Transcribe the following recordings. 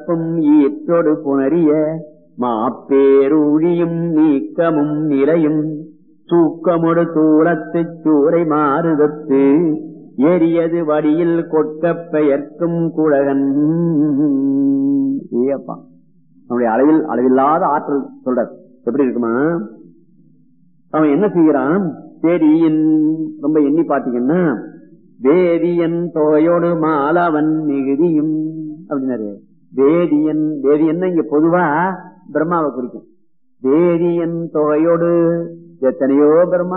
பிறப்பும் ஈற்றொடு புணரிய மாப்பேரூழியும் நீக்கமும் நிலையும் தூக்கமொடு தூரத்துச் சூறை மாறுதத்து எரியது வடியில் கொட்க பெயர்க்கும் குழகன் ஏப்பா நம்முடைய அளவில் அளவில்லாத ஆற்றல் சொல்ற எப்படி இருக்குமா அவன் என்ன செய்யறான் தேடியின் ரொம்ப எண்ணி பாத்தீங்கன்னா வேதியன் தோயோடு மாலவன் மிகுதியும் அப்படின்னாரு வேதியன் வேதியன் இங்க பொதுவா பிரம்மாவை குறிக்கும் வேதியன் தொகையோடு எத்தனையோ பிரம்மா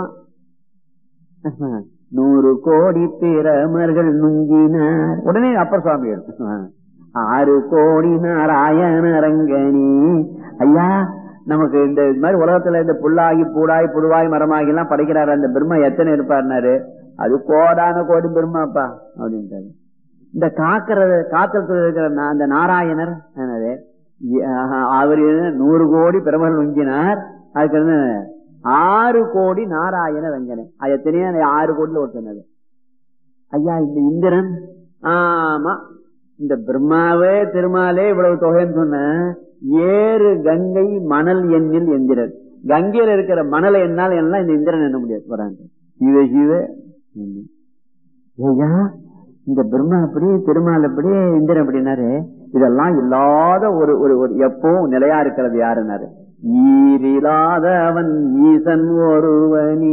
நூறு கோடி பிரமர்கள் நுங்கினார் உடனே அப்பர் சுவாமி ஆறு கோடி நாராயண ரங்கனி ஐயா நமக்கு இந்த இது மாதிரி உலகத்துல இந்த புல்லாகி பூடாய் புழுவாய் மரமாகி எல்லாம் படைக்கிறாரு அந்த பிரம்மா எத்தனை இருப்பாருனாரு அது கோடான கோடி பிரம்மாப்பா அப்படின்ட்டாரு இந்த காக்கிற காத்திரத்துல இருக்கிற நா- அந்த நாராயணர் என்னது அவர் நூறு கோடி பிரமர்கள் வங்கினார் அதுக்கு வந்து ஆறு கோடி நாராயண ரங்கனே அது எத்தனையோ ஆறு கோடியில ஒருத்தனது ஐயா இந்த இந்திரன் ஆமா இந்த பிரம்மாவே திருமாலே இவ்வளவு தொகைன்னு சொன்ன ஏறு கங்கை மணல் எண்ணில் எந்திரன் கங்கையில இருக்கிற மணலை என்னால் எல்லாம் இந்த இந்திரன் எண்ண முடியாது வராங்க சிவ சிவ ம். ஐயா இந்த பிரம்மா எப்படி திருமால் எப்படி இந்திரன் எப்படின்னாரு இதெல்லாம் இல்லாத ஒரு ஒரு ஒரு எப்பவும் நிலையா இருக்கிறது யாருன்னாரு ஈரில்லாத அவன் ஈசன் ஒருவனி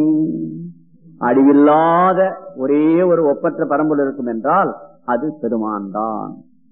அடிவில்லாத ஒரே ஒரு ஒப்பற்ற பரம்பொருள் இருக்கும் என்றால் அது பெருமான் தான்